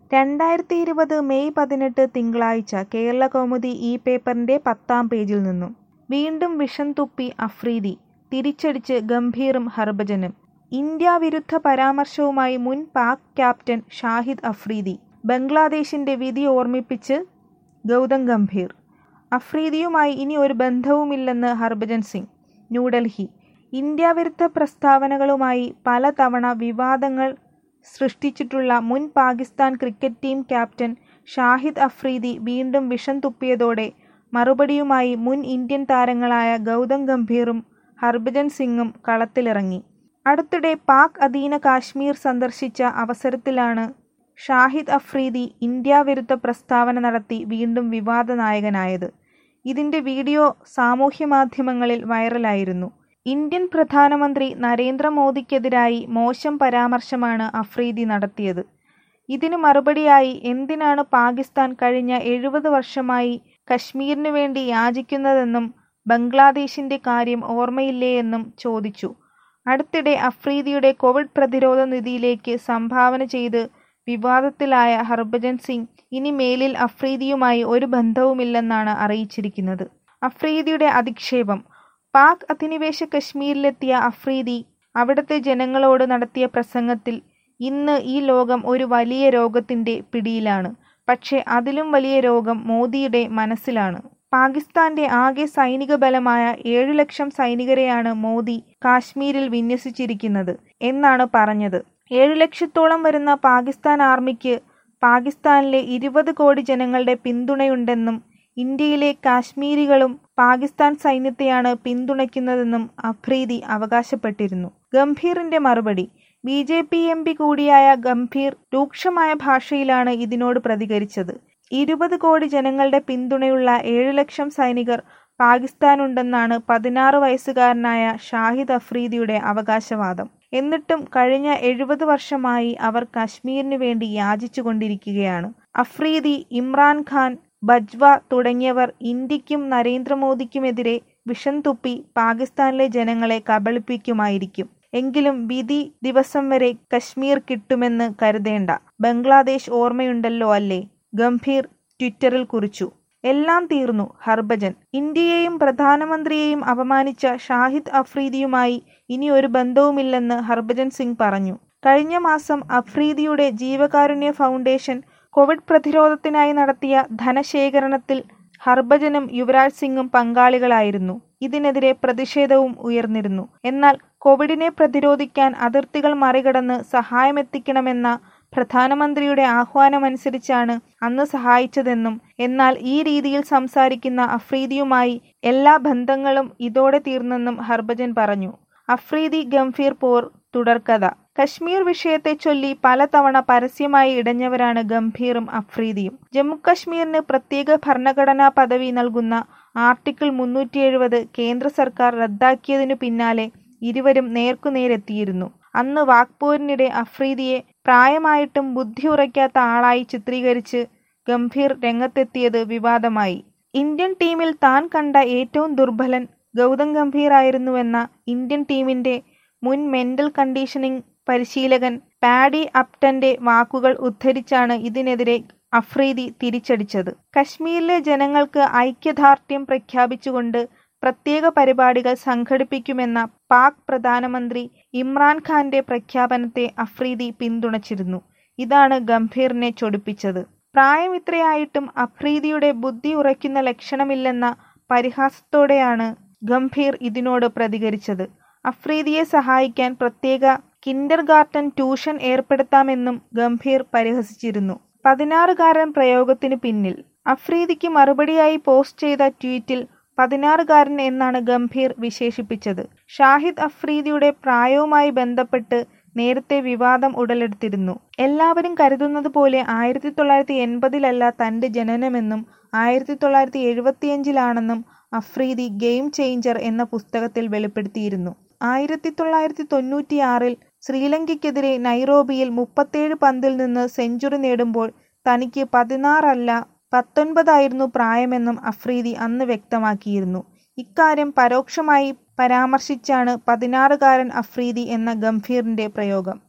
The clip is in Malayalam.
രണ്ടായിരത്തി ഇരുപത് മെയ് പതിനെട്ട് തിങ്കളാഴ്ച കേരളകൗമുദി ഈ പേപ്പറിന്റെ പത്താം പേജിൽ നിന്നും വീണ്ടും വിഷം തുപ്പി അഫ്രീദി തിരിച്ചടിച്ച് ഗംഭീറും ഹർഭജനും ഇന്ത്യാ വിരുദ്ധ പരാമർശവുമായി മുൻ പാക് ക്യാപ്റ്റൻ ഷാഹിദ് അഫ്രീദി ബംഗ്ലാദേശിന്റെ വിധി ഓർമ്മിപ്പിച്ച് ഗൗതം ഗംഭീർ അഫ്രീദിയുമായി ഇനി ഒരു ബന്ധവുമില്ലെന്ന് ഹർഭജൻ സിംഗ് ന്യൂഡൽഹി ഇന്ത്യാ വിരുദ്ധ പ്രസ്താവനകളുമായി പലതവണ വിവാദങ്ങൾ സൃഷ്ടിച്ചിട്ടുള്ള മുൻ Pakistan cricket team captain Shahid Afridi വീണ്ടും വിഷം തുപ്പിയതോടെ മറുപടിയുമായി മുൻ ഇന്ത്യൻ താരങ്ങളായ ഗൗതം ഗംഭീറും ഹർഭജൻ സിംഗും കളത്തിലിറങ്ങി അടുത്തിടെ പാക് അധീന കാശ്മീർ സന്ദർശിച്ച അവസരത്തിലാണ് ഷാഹിദ് അഫ്രീദി ഇന്ത്യാ വിരുദ്ധ പ്രസ്താവന നടത്തി വീണ്ടും വിവാദ നായകനായത് ഇതിന്റെ വീഡിയോ സാമൂഹ്യമാധ്യമങ്ങളിൽ വൈറലായിരുന്നു ഇന്ത്യൻ പ്രധാനമന്ത്രി നരേന്ദ്രമോദിക്കെതിരായി മോശം പരാമർശമാണ് അഫ്രീദി നടത്തിയത് ഇതിനു മറുപടിയായി എന്തിനാണ് പാകിസ്ഥാൻ കഴിഞ്ഞ എഴുപത് വർഷമായി കശ്മീരിനു വേണ്ടി യാചിക്കുന്നതെന്നും ബംഗ്ലാദേശിന്റെ കാര്യം ഓർമ്മയില്ലേയെന്നും ചോദിച്ചു അടുത്തിടെ അഫ്രീദിയുടെ കോവിഡ് പ്രതിരോധ നിധിയിലേക്ക് സംഭാവന ചെയ്ത് വിവാദത്തിലായ ഹർഭജൻ സിംഗ് ഇനി മേലിൽ അഫ്രീദിയുമായി ഒരു ബന്ധവുമില്ലെന്നാണ് അറിയിച്ചിരിക്കുന്നത് അഫ്രീദിയുടെ അധിക്ഷേപം പാക് അധിനിവേശ കശ്മീരിലെത്തിയ അഫ്രീദി അവിടുത്തെ ജനങ്ങളോട് നടത്തിയ പ്രസംഗത്തിൽ ഇന്ന് ഈ ലോകം ഒരു വലിയ രോഗത്തിന്റെ പിടിയിലാണ് പക്ഷേ അതിലും വലിയ രോഗം മോദിയുടെ മനസ്സിലാണ് പാകിസ്ഥാന്റെ ആകെ സൈനിക ബലമായ ഏഴു ലക്ഷം സൈനികരെയാണ് മോദി കാശ്മീരിൽ വിന്യസിച്ചിരിക്കുന്നത് എന്നാണ് പറഞ്ഞത് ഏഴു ലക്ഷത്തോളം വരുന്ന പാകിസ്ഥാൻ ആർമിക്ക് പാകിസ്ഥാനിലെ ഇരുപത് കോടി ജനങ്ങളുടെ പിന്തുണയുണ്ടെന്നും ഇന്ത്യയിലെ കാശ്മീരികളും പാകിസ്ഥാൻ സൈന്യത്തെയാണ് പിന്തുണയ്ക്കുന്നതെന്നും അഫ്രീദി അവകാശപ്പെട്ടിരുന്നു ഗംഭീറിന്റെ മറുപടി B J P M P കൂടിയായ ഗംഭീർ രൂക്ഷമായ ഭാഷയിലാണ് ഇതിനോട് പ്രതികരിച്ചത് ഇരുപത് കോടി ജനങ്ങളുടെ പിന്തുണയുള്ള ഏഴു ലക്ഷം സൈനികർ പാകിസ്ഥാനുണ്ടെന്നാണ് പതിനാറ് വയസ്സുകാരനായ ഷാഹിദ് അഫ്രീദിയുടെ അവകാശവാദം എന്നിട്ടും കഴിഞ്ഞ എഴുപത് വർഷമായി അവർ കശ്മീരിനു വേണ്ടി യാചിച്ചുകൊണ്ടിരിക്കുകയാണ് അഫ്രീദി ഇമ്രാൻഖാൻ ബജ്വ തുടങ്ങിയവർ ഇന്ത്യക്കും നരേന്ദ്രമോദിക്കുമെതിരെ വിഷം തുപ്പി പാകിസ്ഥാനിലെ ജനങ്ങളെ കബളിപ്പിക്കുമായിരിക്കും എങ്കിലും വിധി ദിവസം വരെ കശ്മീർ കിട്ടുമെന്ന് കരുതേണ്ട ബംഗ്ലാദേശ് ഓർമ്മയുണ്ടല്ലോ അല്ലേ ഗംഭീർ ട്വിറ്ററിൽ കുറിച്ചു എല്ലാം തീർന്നു ഹർഭജൻ ഇന്ത്യയെയും പ്രധാനമന്ത്രിയെയും അപമാനിച്ച ഷാഹിദ് അഫ്രീദിയുമായി ഇനി ഒരു ബന്ധവുമില്ലെന്ന് ഹർഭജൻ സിംഗ് പറഞ്ഞു കഴിഞ്ഞ മാസം അഫ്രീദിയുടെ ജീവകാരുണ്യ ഫൗണ്ടേഷൻ കോവിഡ് പ്രതിരോധത്തിനായി നടത്തിയ ധനശേഖരണത്തിൽ ഹർഭജനും യുവരാജ് സിംഗും പങ്കാളികളായിരുന്നു ഇതിനെതിരെ പ്രതിഷേധവും ഉയർന്നിരുന്നു എന്നാൽ കോവിഡിനെ പ്രതിരോധിക്കാൻ അതിർത്തികൾ മറികടന്ന് സഹായമെത്തിക്കണമെന്ന പ്രധാനമന്ത്രിയുടെ ആഹ്വാനമനുസരിച്ചാണ് അന്ന് സഹായിച്ചതെന്നും എന്നാൽ ഈ രീതിയിൽ സംസാരിക്കുന്ന അഫ്രീദിയുമായി എല്ലാ ബന്ധങ്ങളും ഇതോടെ തീർന്നെന്നും ഹർഭജൻ പറഞ്ഞു അഫ്രീദി ഗംഭീർ പോർ തുടർക്കഥ കശ്മീർ വിഷയത്തെ ചൊല്ലി പലതവണ പരസ്യമായി ഇടഞ്ഞവരാണ് ഗംഭീറും അഫ്രീദിയും ജമ്മുകശ്മീരിന് പ്രത്യേക ഭരണഘടനാ പദവി നൽകുന്ന ആർട്ടിക്കിൾ മുന്നൂറ്റി എഴുപത് കേന്ദ്ര സർക്കാർ റദ്ദാക്കിയതിനു പിന്നാലെ ഇരുവരും നേർക്കുനേരെത്തിയിരുന്നു അന്ന് വാക്പോരിനിടെ അഫ്രീദിയെ പ്രായമായിട്ടും ബുദ്ധി ഉറയ്ക്കാത്ത ആളായി ചിത്രീകരിച്ച് ഗംഭീർ രംഗത്തെത്തിയത് വിവാദമായി ഇന്ത്യൻ ടീമിൽ താൻ കണ്ട ഏറ്റവും ദുർബലൻ ഗൗതം ഗംഭീർ ആയിരുന്നുവെന്ന ഇന്ത്യൻ ടീമിന്റെ മുൻ മെന്റൽ കണ്ടീഷനിംഗ് പരിശീലകൻ പാഡി അപ്റ്റന്റെ വാക്കുകൾ ഉദ്ധരിച്ചാണ് ഇതിനെതിരെ അഫ്രീദി തിരിച്ചടിച്ചത് കശ്മീരിലെ ജനങ്ങൾക്ക് ഐക്യദാർഢ്യം പ്രഖ്യാപിച്ചുകൊണ്ട് പ്രത്യേക പരിപാടികൾ സംഘടിപ്പിക്കുമെന്ന പാക് പ്രധാനമന്ത്രി ഇമ്രാൻഖാന്റെ പ്രഖ്യാപനത്തെ അഫ്രീദി പിന്തുണച്ചിരുന്നു ഇതാണ് ഗംഭീറിനെ ചൊടിപ്പിച്ചത് പ്രായം ഇത്രയായിട്ടും അഫ്രീദിയുടെ ബുദ്ധി ഉറയ്ക്കുന്ന ലക്ഷണമില്ലെന്ന പരിഹാസത്തോടെയാണ് ഗംഭീർ ഇതിനോട് പ്രതികരിച്ചത് അഫ്രീദിയെ സഹായിക്കാൻ പ്രത്യേക കിൻഡർ ഗാർട്ടൻ ട്യൂഷൻ ഏർപ്പെടുത്താമെന്നും ഗംഭീർ പരിഹസിച്ചിരുന്നു പതിനാറുകാരൻ പ്രയോഗത്തിനു പിന്നിൽ അഫ്രീദിക്ക് മറുപടിയായി പോസ്റ്റ് ചെയ്ത ട്വീറ്റിൽ പതിനാറുകാരൻ എന്നാണ് ഗംഭീർ വിശേഷിപ്പിച്ചത് ഷാഹിദ് അഫ്രീദിയുടെ പ്രായവുമായി ബന്ധപ്പെട്ട് നേരത്തെ വിവാദം ഉടലെടുത്തിരുന്നു എല്ലാവരും കരുതുന്നത് പോലെ ആയിരത്തി തൊള്ളായിരത്തി എൺപതിലല്ല തന്റെ ജനനമെന്നും ആയിരത്തി തൊള്ളായിരത്തി എഴുപത്തിയഞ്ചിലാണെന്നും അഫ്രീദി ഗെയിം ചേഞ്ചർ എന്ന പുസ്തകത്തിൽ വെളിപ്പെടുത്തിയിരുന്നു ആയിരത്തി തൊള്ളായിരത്തി തൊണ്ണൂറ്റിയാറിൽ ശ്രീലങ്കയ്ക്കെതിരെ നൈറോബിയിൽ മുപ്പത്തേഴ് പന്തിൽ നിന്ന് സെഞ്ചുറി നേടുമ്പോൾ തനിക്ക് പതിനാറല്ല പത്തൊൻപതായിരുന്നു പ്രായമെന്നും അഫ്രീദി അന്ന് വ്യക്തമാക്കിയിരുന്നു ഇക്കാര്യം പരോക്ഷമായി പരാമർശിച്ചാണ് പതിനാറുകാരൻ അഫ്രീദി എന്ന ഗംഭീറിന്റെ പ്രയോഗം